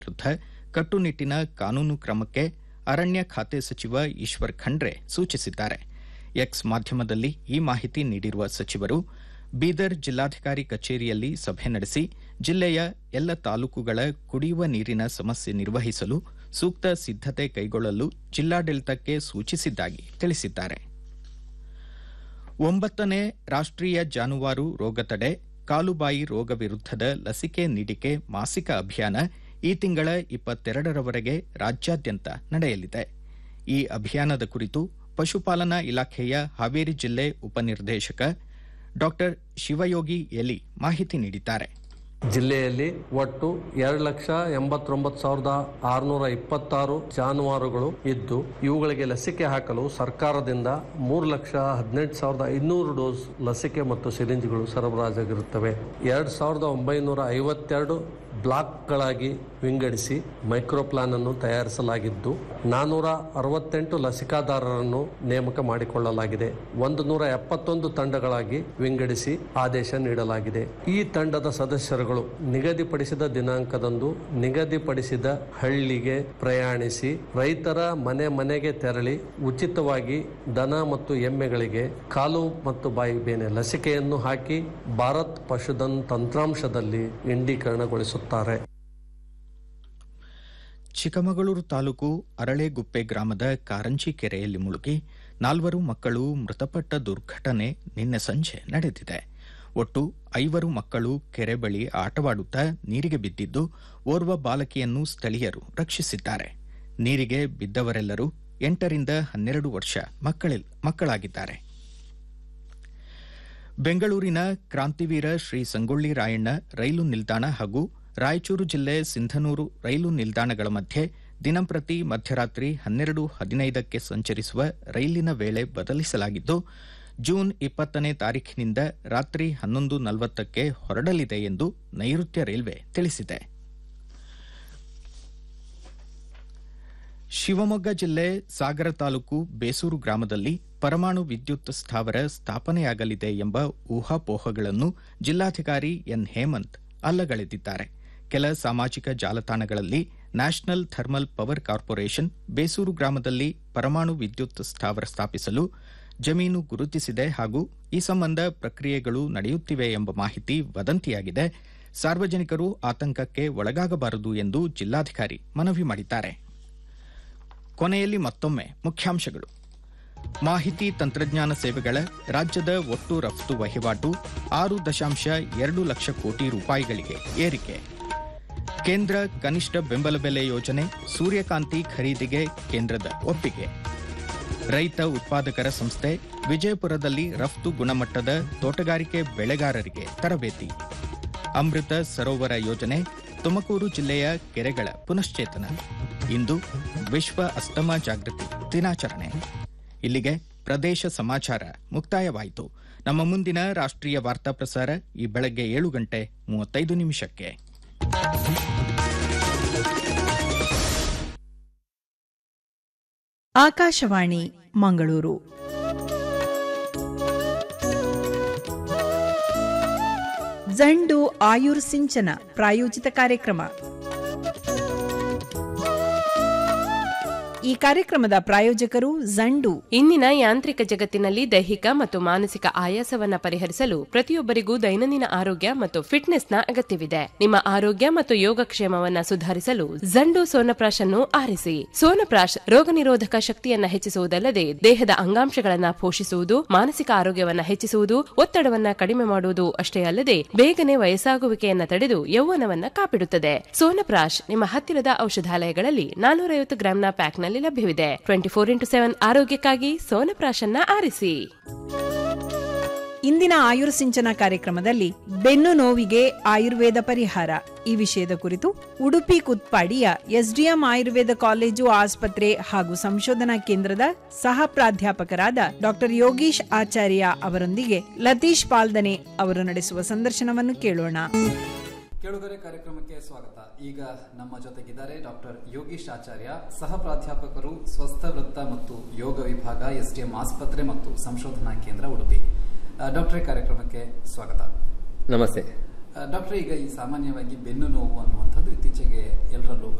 ವಿರುದ್ಧ ಕಟ್ಟುನಿಟ್ಟಿನ ಕಾನೂನು ಕ್ರಮಕ್ಕೆ ಅರಣ್ಯ ಖಾತೆ ಸಚಿವ ಈಶ್ವರ್ ಖಂಡ್ರೆ ಸೂಚಿಸಿದ್ದಾರೆ ಎಕ್ಸ್ ಮಾಧ್ಯಮದಲ್ಲಿ ಈ ಮಾಹಿತಿ ನೀಡಿರುವ ಸಚಿವರು ಬೀದರ್ ಜಿಲ್ಲಾಧಿಕಾರಿ ಕಚೇರಿಯಲ್ಲಿ ಸಭೆ ನಡೆಸಿ ಜಿಲ್ಲೆಯ ಎಲ್ಲ ತಾಲೂಕುಗಳ ಕುಡಿಯುವ ನೀರಿನ ಸಮಸ್ಯೆ ನಿರ್ವಹಿಸಲು ಸೂಕ್ತ ಸಿದ್ದತೆ ಕೈಗೊಳ್ಳಲು ಜಿಲ್ಲಾಡಳಿತಕ್ಕೆ ಸೂಚಿಸಿದ್ದಾಗಿ ತಿಳಿಸಿದ್ದಾರೆ ಒಂಬತ್ತನೇ ರಾಷ್ಟ್ರೀಯ ಜಾನುವಾರು ರೋಗ ತಡೆ ಕಾಲುಬಾಯಿ ರೋಗ ವಿರುದ್ಧದ ಲಸಿಕೆ ನೀಡಿಕೆ ಮಾಸಿಕ ಅಭಿಯಾನ ಈ ತಿಂಗಳ ಇಪ್ಪತ್ತೆರಡರವರೆಗೆ ರಾಜ್ಯಾದ್ಯಂತ ನಡೆಯಲಿದೆ ಈ ಅಭಿಯಾನದ ಕುರಿತು ಪಶುಪಾಲನಾ ಇಲಾಖೆಯ ಹಾವೇರಿ ಜಿಲ್ಲೆ ಉಪನಿರ್ದೇಶಕ ಡಾ ಶಿವಯೋಗಿ ಎಲಿ ಮಾಹಿತಿ ನೀಡಿದ್ದಾರೆ ಜಿಲ್ಲೆಯಲ್ಲಿ ಒಟ್ಟು ಎರಡು ಲಕ್ಷ ಎಂಬತ್ತೊಂಬತ್ತು ಸಾವಿರದ ಆರುನೂರ ಇಪ್ಪತ್ತಾರು ಜಾನುವಾರುಗಳು ಇದ್ದು ಇವುಗಳಿಗೆ ಲಸಿಕೆ ಹಾಕಲು ಸರ್ಕಾರದಿಂದ ಮೂರು ಲಕ್ಷ ಹದಿನೆಂಟು ಸಾವಿರದ ಐನೂರು ಡೋಸ್ ಲಸಿಕೆ ಮತ್ತು ಸಿರಿಂಜ್ಗಳು ಸರಬರಾಜಾಗಿರುತ್ತವೆ ಎರಡು ಸಾವಿರದ ಒಂಬೈನೂರ ಐವತ್ತೆರಡು ಬ್ಲಾಕ್ಗಳಾಗಿ ವಿಂಗಡಿಸಿ ಮೈಕ್ರೋ ಪ್ಲಾನ್ ಅನ್ನು ತಯಾರಿಸಲಾಗಿದ್ದು ನಾನೂರ ಅರವತ್ತೆಂಟು ಲಸಿಕಾದಾರರನ್ನು ನೇಮಕ ಮಾಡಿಕೊಳ್ಳಲಾಗಿದೆ ಒಂದು ನೂರ ಎಪ್ಪತ್ತೊಂದು ತಂಡಗಳಾಗಿ ವಿಂಗಡಿಸಿ ಆದೇಶ ನೀಡಲಾಗಿದೆ ಈ ತಂಡದ ಸದಸ್ಯರುಗಳು ನಿಗದಿಪಡಿಸಿದ ದಿನಾಂಕದಂದು ನಿಗದಿಪಡಿಸಿದ ಹಳ್ಳಿಗೆ ಪ್ರಯಾಣಿಸಿ ರೈತರ ಮನೆ ಮನೆಗೆ ತೆರಳಿ ಉಚಿತವಾಗಿ ದನ ಮತ್ತು ಎಮ್ಮೆಗಳಿಗೆ ಕಾಲು ಮತ್ತು ಬಾಯಿ ಬೇನೆ ಲಸಿಕೆಯನ್ನು ಹಾಕಿ ಭಾರತ್ ಪಶುಧನ್ ತಂತ್ರಾಂಶದಲ್ಲಿ ಇಂಡೀಕರಣಗೊಳಿಸುತ್ತಾರೆ ಚಿಕ್ಕಮಗಳೂರು ತಾಲೂಕು ಅರಳೆಗುಪ್ಪೆ ಗ್ರಾಮದ ಕಾರಂಜಿ ಕೆರೆಯಲ್ಲಿ ಮುಳುಗಿ ನಾಲ್ವರು ಮಕ್ಕಳು ಮೃತಪಟ್ಟ ದುರ್ಘಟನೆ ನಿನ್ನೆ ಸಂಜೆ ನಡೆದಿದೆ ಒಟ್ಟು ಐವರು ಮಕ್ಕಳು ಕೆರೆ ಬಳಿ ಆಟವಾಡುತ್ತಾ ನೀರಿಗೆ ಬಿದ್ದಿದ್ದು ಓರ್ವ ಬಾಲಕಿಯನ್ನು ಸ್ಥಳೀಯರು ರಕ್ಷಿಸಿದ್ದಾರೆ ನೀರಿಗೆ ಬಿದ್ದವರೆಲ್ಲರೂ ಎಂಟರಿಂದ ಹನ್ನೆರಡು ವರ್ಷ ಮಕ್ಕಳಾಗಿದ್ದಾರೆ ಬೆಂಗಳೂರಿನ ಕ್ರಾಂತಿವೀರ ಶ್ರೀ ಸಂಗೊಳ್ಳಿ ರಾಯಣ್ಣ ರೈಲು ನಿಲ್ದಾಣ ಹಾಗೂ ರಾಯಚೂರು ಜಿಲ್ಲೆ ಸಿಂಧನೂರು ರೈಲು ನಿಲ್ದಾಣಗಳ ಮಧ್ಯೆ ದಿನಂಪ್ರತಿ ಮಧ್ಯರಾತ್ರಿ ಹನ್ನೆರಡು ಹದಿನೈದಕ್ಕೆ ಸಂಚರಿಸುವ ರೈಲಿನ ವೇಳೆ ಬದಲಿಸಲಾಗಿದ್ದು ಜೂನ್ ಇಪ್ಪತ್ತನೇ ತಾರೀಖಿನಿಂದ ರಾತ್ರಿ ಹನ್ನೊಂದು ನಲವತ್ತಕ್ಕೆ ಹೊರಡಲಿದೆ ಎಂದು ನೈಋತ್ಯ ರೈಲ್ವೆ ತಿಳಿಸಿದೆ ಶಿವಮೊಗ್ಗ ಜಿಲ್ಲೆ ಸಾಗರ ತಾಲೂಕು ಬೇಸೂರು ಗ್ರಾಮದಲ್ಲಿ ಪರಮಾಣು ವಿದ್ಯುತ್ ಸ್ಥಾವರ ಸ್ಥಾಪನೆಯಾಗಲಿದೆ ಎಂಬ ಊಹಾಪೋಹಗಳನ್ನು ಜಿಲ್ಲಾಧಿಕಾರಿ ಎನ್ ಹೇಮಂತ್ ಅಲ್ಲಗಳೆದಿದ್ದಾರೆ ಕೆಲ ಸಾಮಾಜಿಕ ಜಾಲತಾಣಗಳಲ್ಲಿ ನ್ಯಾಷನಲ್ ಥರ್ಮಲ್ ಪವರ್ ಕಾರ್ಪೊರೇಷನ್ ಬೇಸೂರು ಗ್ರಾಮದಲ್ಲಿ ಪರಮಾಣು ವಿದ್ಯುತ್ ಸ್ಥಾವರ ಸ್ಥಾಪಿಸಲು ಜಮೀನು ಗುರುತಿಸಿದೆ ಹಾಗೂ ಈ ಸಂಬಂಧ ಪ್ರಕ್ರಿಯೆಗಳು ನಡೆಯುತ್ತಿವೆ ಎಂಬ ಮಾಹಿತಿ ವದಂತಿಯಾಗಿದೆ ಸಾರ್ವಜನಿಕರು ಆತಂಕಕ್ಕೆ ಒಳಗಾಗಬಾರದು ಎಂದು ಜಿಲ್ಲಾಧಿಕಾರಿ ಮನವಿ ಮಾಡಿದ್ದಾರೆ ಕೊನೆಯಲ್ಲಿ ಮತ್ತೊಮ್ಮೆ ಮುಖ್ಯಾಂಶಗಳು ಮಾಹಿತಿ ತಂತ್ರಜ್ಞಾನ ಸೇವೆಗಳ ರಾಜ್ಯದ ಒಟ್ಟು ರಫ್ತು ವಹಿವಾಟು ಆರು ದಶಾಂಶ ಎರಡು ಲಕ್ಷ ಕೋಟಿ ರೂಪಾಯಿಗಳಿಗೆ ಏರಿಕೆ ಕೇಂದ್ರ ಕನಿಷ್ಠ ಬೆಂಬಲ ಬೆಲೆ ಯೋಜನೆ ಸೂರ್ಯಕಾಂತಿ ಖರೀದಿಗೆ ಕೇಂದ್ರದ ಒಪ್ಪಿಗೆ ರೈತ ಉತ್ಪಾದಕರ ಸಂಸ್ಥೆ ವಿಜಯಪುರದಲ್ಲಿ ರಫ್ತು ಗುಣಮಟ್ಟದ ತೋಟಗಾರಿಕೆ ಬೆಳೆಗಾರರಿಗೆ ತರಬೇತಿ ಅಮೃತ ಸರೋವರ ಯೋಜನೆ ತುಮಕೂರು ಜಿಲ್ಲೆಯ ಕೆರೆಗಳ ಪುನಶ್ಚೇತನ ಇಂದು ವಿಶ್ವ ಅಸ್ತಮಾ ಜಾಗೃತಿ ದಿನಾಚರಣೆ ಇಲ್ಲಿಗೆ ಪ್ರದೇಶ ಸಮಾಚಾರ ಮುಕ್ತಾಯವಾಯಿತು ನಮ್ಮ ಮುಂದಿನ ರಾಷ್ಟ್ರೀಯ ವಾರ್ತಾ ಪ್ರಸಾರ ಈ ಬೆಳಗ್ಗೆ ಏಳು ಗಂಟೆ ಮೂವತ್ತೈದು ನಿಮಿಷಕ್ಕೆ ಆಕಾಶವಾಣಿ ಮಂಗಳೂರು ಜಂಡು ಆಯುರ್ ಸಿಂಚನ ಪ್ರಾಯೋಜಿತ ಕಾರ್ಯಕ್ರಮ ಈ ಕಾರ್ಯಕ್ರಮದ ಪ್ರಾಯೋಜಕರು ಜಂಡು ಇಂದಿನ ಯಾಂತ್ರಿಕ ಜಗತ್ತಿನಲ್ಲಿ ದೈಹಿಕ ಮತ್ತು ಮಾನಸಿಕ ಆಯಾಸವನ್ನ ಪರಿಹರಿಸಲು ಪ್ರತಿಯೊಬ್ಬರಿಗೂ ದೈನಂದಿನ ಆರೋಗ್ಯ ಮತ್ತು ಫಿಟ್ನೆಸ್ನ ಅಗತ್ಯವಿದೆ ನಿಮ್ಮ ಆರೋಗ್ಯ ಮತ್ತು ಯೋಗಕ್ಷೇಮವನ್ನ ಸುಧಾರಿಸಲು ಜಂಡು ಸೋನಪ್ರಾಶ್ ಅನ್ನು ಆರಿಸಿ ಸೋನಪ್ರಾಶ್ ರೋಗ ನಿರೋಧಕ ಶಕ್ತಿಯನ್ನ ಹೆಚ್ಚಿಸುವುದಲ್ಲದೆ ದೇಹದ ಅಂಗಾಂಶಗಳನ್ನ ಪೋಷಿಸುವುದು ಮಾನಸಿಕ ಆರೋಗ್ಯವನ್ನ ಹೆಚ್ಚಿಸುವುದು ಒತ್ತಡವನ್ನ ಕಡಿಮೆ ಮಾಡುವುದು ಅಷ್ಟೇ ಅಲ್ಲದೆ ಬೇಗನೆ ವಯಸ್ಸಾಗುವಿಕೆಯನ್ನ ತಡೆದು ಯೌವನವನ್ನ ಕಾಪಿಡುತ್ತದೆ ಸೋನಪ್ರಾಶ್ ನಿಮ್ಮ ಹತ್ತಿರದ ಔಷಧಾಲಯಗಳಲ್ಲಿ ನಾನೂರೈವತ್ತು ಗ್ರಾಂನ ಪ್ಯಾಕ್ನಲ್ಲಿ ಲಭ್ಯವಿದೆ ಟ್ವೆಂಟಿ ಫೋರ್ ಇಂಟು ಸೆವೆನ್ ಆರೋಗ್ಯಕ್ಕಾಗಿ ಸೋನಪ್ರಾಶನ್ನ ಆರಿಸಿ ಇಂದಿನ ಆಯುರ್ ಸಿಂಚನ ಕಾರ್ಯಕ್ರಮದಲ್ಲಿ ಬೆನ್ನು ನೋವಿಗೆ ಆಯುರ್ವೇದ ಪರಿಹಾರ ಈ ವಿಷಯದ ಕುರಿತು ಉಡುಪಿ ಕುತ್ಪಾಡಿಯ ಎಸ್ಡಿಎಂ ಆಯುರ್ವೇದ ಕಾಲೇಜು ಆಸ್ಪತ್ರೆ ಹಾಗೂ ಸಂಶೋಧನಾ ಕೇಂದ್ರದ ಸಹ ಪ್ರಾಧ್ಯಾಪಕರಾದ ಡಾಕ್ಟರ್ ಯೋಗೀಶ್ ಆಚಾರ್ಯ ಅವರೊಂದಿಗೆ ಲತೀಶ್ ಪಾಲ್ದನೆ ಅವರು ನಡೆಸುವ ಸಂದರ್ಶನವನ್ನು ಕೇಳೋಣ ಕೇಳುಗರೆ ಕಾರ್ಯಕ್ರಮಕ್ಕೆ ಸ್ವಾಗತ ಈಗ ನಮ್ಮ ಜೊತೆಗಿದ್ದಾರೆ ಡಾಕ್ಟರ್ ಯೋಗೀಶ್ ಆಚಾರ್ಯ ಸಹ ಪ್ರಾಧ್ಯಾಪಕರು ಸ್ವಸ್ಥ ವೃತ್ತ ಮತ್ತು ಯೋಗ ವಿಭಾಗ ಎಸ್ಡಿಎಂ ಆಸ್ಪತ್ರೆ ಮತ್ತು ಸಂಶೋಧನಾ ಕೇಂದ್ರ ಉಡುಪಿ ಆ, ಡಾಕ್ಟರೇ ಕಾರ್ಯಕ್ರಮಕ್ಕೆ ಸ್ವಾಗತ ನಮಸ್ತೆ ಡಾಕ್ಟರ್ ಈಗ ಈ ಸಾಮಾನ್ಯವಾಗಿ ಬೆನ್ನು ನೋವು ಅನ್ನುವಂಥದ್ದು ಇತ್ತೀಚೆಗೆ ಎಲ್ಲರಲ್ಲೂ